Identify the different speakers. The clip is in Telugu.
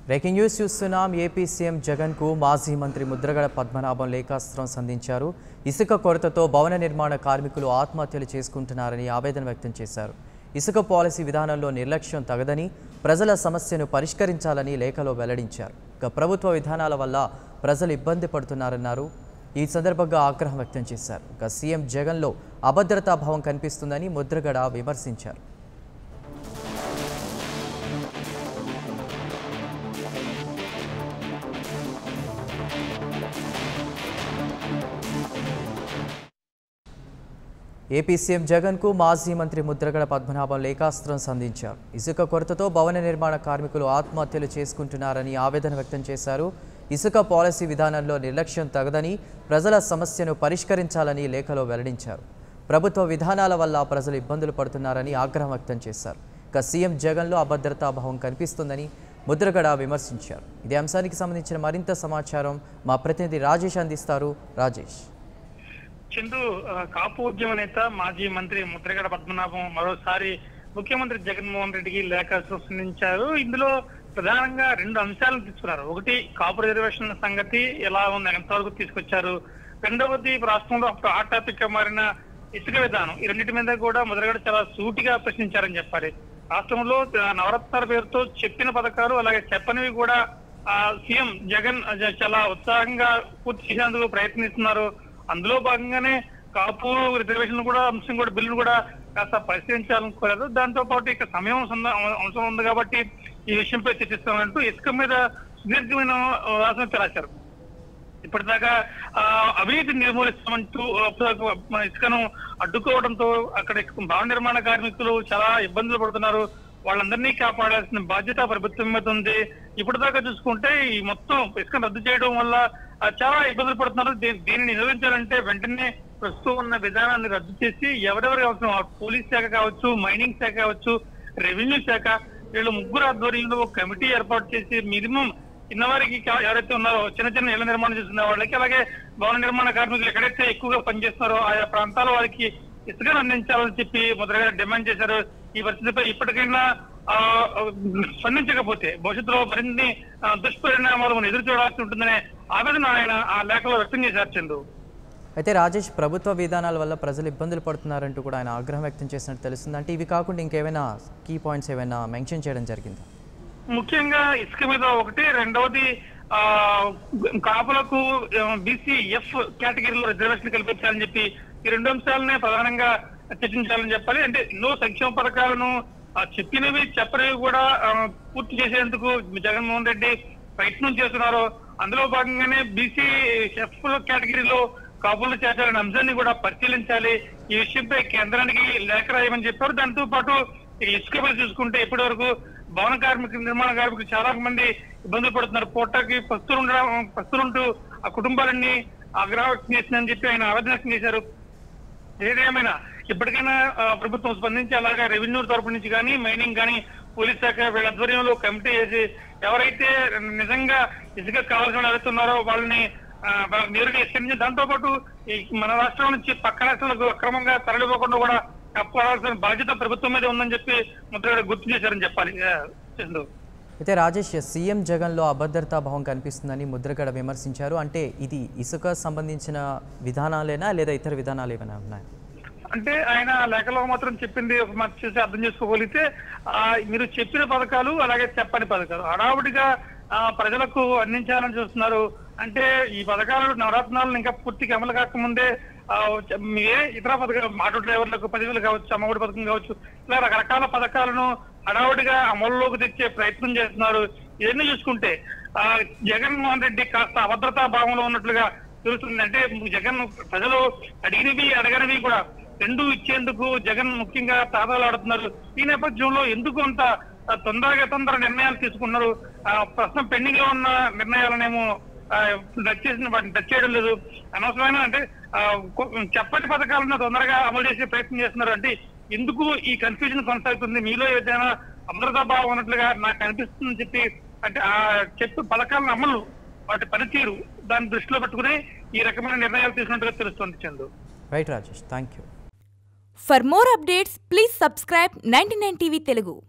Speaker 1: బ్రేకింగ్ న్యూస్ చూస్తున్నాం ఏపీ సీఎం జగన్కు మాజీ మంత్రి ముద్రగడ పద్మనాభం లేఖాస్త్రం సంధించారు ఇసుక కొరతతో భవన నిర్మాణ కార్మికులు ఆత్మహత్యలు చేసుకుంటున్నారని ఆవేదన వ్యక్తం చేశారు ఇసుక పాలసీ విధానంలో నిర్లక్ష్యం తగదని ప్రజల సమస్యను పరిష్కరించాలని లేఖలో వెల్లడించారు ఇక ప్రభుత్వ విధానాల వల్ల ప్రజలు ఇబ్బంది పడుతున్నారన్నారు ఈ సందర్భంగా ఆగ్రహం వ్యక్తం చేశారు ఇక సీఎం జగన్లో అభద్రతాభావం కనిపిస్తుందని ముద్రగడ విమర్శించారు ఏపీ సీఎం జగన్కు మాజీ మంత్రి ముద్రగడ పద్మనాభం లేఖాస్త్రం సంధించారు ఇసుక కొరతతో భవన నిర్మాణ కార్మికులు ఆత్మహత్యలు చేసుకుంటున్నారని ఆవేదన వ్యక్తం చేశారు ఇసుక పాలసీ విధానంలో నిర్లక్ష్యం తగదని ప్రజల సమస్యను పరిష్కరించాలని లేఖలో వెల్లడించారు ప్రభుత్వ విధానాల వల్ల ప్రజలు ఇబ్బందులు పడుతున్నారని ఆగ్రహం వ్యక్తం చేశారు ఇక సీఎం జగన్లో అభద్రతాభావం కనిపిస్తుందని ముద్రగడ విమర్శించారు ఇదే అంశానికి సంబంధించిన మరింత సమాచారం మా ప్రతినిధి రాజేష్ అందిస్తారు రాజేష్
Speaker 2: చందు ఆ, కాపు ఉద్యమ నేత మాజీ మంత్రి ముద్రగడ పద్మనాభం మరోసారి ముఖ్యమంత్రి జగన్మోహన్ రెడ్డికి లేఖ సంధించారు ఇందులో ప్రధానంగా రెండు అంశాలను తీసుకున్నారు ఒకటి కాపు రిజర్వేషన్ సంగతి ఎలా ఉంది ఎంతవరకు తీసుకొచ్చారు రెండవది రాష్ట్రంలో అప్పుడు హాట్ టాపిక్ గా మారిన ఇసుక విధానం ఈ రెండింటి మీద కూడా ముద్రగడ చాలా సూటిగా ప్రశ్నించారని చెప్పాలి రాష్ట్రంలో ఆ, నవరత్నాల పేరుతో చెప్పిన పథకాలు అలాగే చెప్పనివి కూడా ఆ సీఎం జగన్ జ- చాలా ఉత్సాహంగా పూర్తి చేసేందుకు ప్రయత్నిస్తున్నారు అందులో భాగంగానే కాపు రిజర్వేషన్ కూడా అంశం కూడా బిల్లును కూడా కాస్త పరిశీలించాలనుకోలేదు దాంతో పాటు ఇక సమయం సంద- అంశం ఉంది కాబట్టి ఈ విషయంపై చర్చిస్తామంటూ ఇసుక మీద సుదీర్ఘమైన వ్యాసం రాశారు ఇప్పటిదాకా ఆ, అవినీతిని నిర్మూలిస్తామంటూ ఆ, మన ఇసుకను అడ్డుకోవడంతో అక్కడ ఇసుక భవన నిర్మాణ కార్మికులు చాలా ఇబ్బందులు పడుతున్నారు వాళ్ళందరినీ కాపాడాల్సిన బాధ్యత ప్రభుత్వం మీద ఉంది ఇప్పటిదాకా చూసుకుంటే ఈ మొత్తం ఇసుకను రద్దు చేయడం వల్ల ఆ, చాలా ఇబ్బందులు పడుతున్నారు దీ- దీనిని నిర్వహించాలంటే వెంటనే ప్రస్తుతం ఉన్న విధానాన్ని రద్దు చేసి ఎవరెవరు అవసరం ఆ పోలీస్ శాఖ కావచ్చు మైనింగ్ శాఖ కావచ్చు రెవెన్యూ శాఖ వీళ్ళు ముగ్గురు ఆధ్వర్యంలో ఒక కమిటీ ఏర్పాటు చేసి మినిమం చిన్నవారికి కా- ఎవరైతే ఉన్నారో చిన్న చిన్న ఇళ్ల నిర్మాణం చేస్తున్న వాళ్ళకి అలాగే భవన నిర్మాణ కార్మికులు ఎక్కడైతే ఎక్కువగా పనిచేస్తున్నారో ఆయా ప్రాంతాల వారికి ఇసుకను అందించాలని చెప్పి మొదలుగా డిమాండ్ చేశారు ఈ పరిస్థితిపై ఇప్పటికైనా ఆ, స్పందించకపోతే భవిష్యత్తులో మరిన్ని ఆ, దుష్పరిణామాలు మనం ఎదురు చూడాల్సి ఉంటుందనే ఆవేదన ఆయన ఆ లేఖలో వ్యక్తం చేశారు చందు
Speaker 1: అయితే రాజేష్ ప్రభుత్వ విధానాల వల్ల ప్రజలు ఇబ్బందులు పడుతున్నారంటూ కూడా ఆయన ఆగ్రహం వ్యక్తం చేసినట్టు తెలుస్తుంది అంటే ఇవి కాకుండా ఇంకేమైనా కీ పాయింట్స్ ఏమైనా మెన్షన్ చేయడం జరిగింది
Speaker 2: ముఖ్యంగా ఇసుక మీద ఒకటి రెండవది ఆ కాపులకు బీసీ ఎఫ్ కేటగిరీలో రిజర్వేషన్ కల్పించాలని చెప్పి ఈ రెండు అంశాలనే ప్రధానంగా చర్చించాలని చెప్పాలి అంటే ఎన్నో సంక్షేమ పథకాలను ఆ, చెప్పినవి చెప్పనివి కూడా ఆ, పూర్తి చేసేందుకు జగన్మోహన్ రెడ్డి ప్రయత్నం చేస్తున్నారు అందులో భాగంగానే బీసీ ఎఫ్ కేటగిరీలో కాపులు చేర్చాలనే అంశాన్ని కూడా పరిశీలించాలి ఈ విషయంపై కేంద్రానికి లేఖ రాయమని చెప్పారు దాంతో పాటు ఈ ఇసుక మీద చూసుకుంటే ఇప్పటి వరకు భవన కార్మికులు నిర్మాణ కార్మికులు చాలా మంది ఇబ్బందులు పడుతున్నారు పూటకి పస్తులు ఉండడం పస్తులుంటూ ఆ కుటుంబాలన్నీ ఆగ్రహం వ్యక్తం చేసిందని చెప్పి ఆయన ఆవేదన వ్యక్తం చేశారు ఏదేమైనా ఇప్పటికైనా ఆ, ప్రభుత్వం స్పందించి అలాగే రెవెన్యూ తరపు నుంచి కానీ మైనింగ్ కానీ పోలీస్ శాఖ వీళ్ళ ఆధ్వర్యంలో కమిటీ చేసి ఎవరైతే నిజంగా ఇసుక కావాల్సిన వాళ్ళు ఎవరైతున్నారో వాళ్ళని ఆ, వాళ్ళకి నేరుగా ఇస్తుంది దాంతో పాటు ఈ మన రాష్ట్రం నుంచి పక్క రాష్ట్రాలకు అక్రమంగా తరలిపోకుండా కూడా కాపాడాల్సిన బాధ్యత ప్రభుత్వం మీద ఉందని చెప్పి ముద్ర గుర్తు చేశారని చెప్పాలి ఆ, చందు
Speaker 1: అయితే రాజేష్ సీఎం జగన్లో అభద్రతా భావం కనిపిస్తుందని ముద్రగడ విమర్శించారు అంటే ఇది ఇసుక సంబంధించిన విధానాలేనా లేదా ఇతర విధానాలు ఏమైనా ఉన్నాయా
Speaker 2: అంటే ఆయన లేఖలో మాత్రం చెప్పింది ఒక మాట చూసి అర్థం చేసుకోగలిగితే ఆ, మీరు చెప్పిన పథకాలు అలాగే చెప్పని పథకాలు హడావుడిగా ఆ, ప్రజలకు అందించాలని చూస్తున్నారు అంటే ఈ పథకాలు నవరత్నాలను ఇంకా పూర్తిగా అమలు కాకముందే ఆ, చ- ఏ ఇతర పథకాలు ఆటో డ్రైవర్లకు పదివేలు కావచ్చు అమ్మఒడి పథకం కావచ్చు ఇలా రకరకాల పథకాలను హడావుడిగా అమలులోకి తెచ్చే ప్రయత్నం చేస్తున్నారు ఇవన్నీ చూసుకుంటే ఆ, జగన్మోహన్ రెడ్డి కాస్త అభద్రతా భావంలో ఉన్నట్లుగా తెలుస్తుంది అంటే జగన్ ప్రజలు అడిగినవి అడగనివి కూడా రెండు ఇచ్చేందుకు జగన్ ముఖ్యంగా తాదాలాడుతున్నారు ఈ నేపథ్యంలో ఎందుకు అంత ఆ, తొందరగా తొందర నిర్ణయాలు తీసుకున్నారు ఆ, ప్రస్తుతం పెండింగ్ లో ఉన్న నిర్ణయాలనేమో ఆ, టచ్ చేసిన వాటిని టచ్ చేయడం లేదు అనవసరమైన అంటే ఆ, కొ- చెప్పని పథకాలను తొందరగా అమలు చేసే ప్రయత్నం చేస్తున్నారు అంటే ఎందుకు ఈ కన్ఫ్యూజన్ కొనసాగుతుంది మీలో ఏదైనా అమృత భావం ఉన్నట్లుగా నాకు అనిపిస్తుందని చెప్పి అంటే ఆ చెప్పు పథకాలను అమలు వాటి పనితీరు దాన్ని దృష్టిలో పెట్టుకుని ఈ రకమైన నిర్ణయాలు తీసుకున్నట్టుగా తెలుస్తుంది Chandu
Speaker 1: right Rajesh thank you
Speaker 3: For more updates, please subscribe 99 TV Telugu.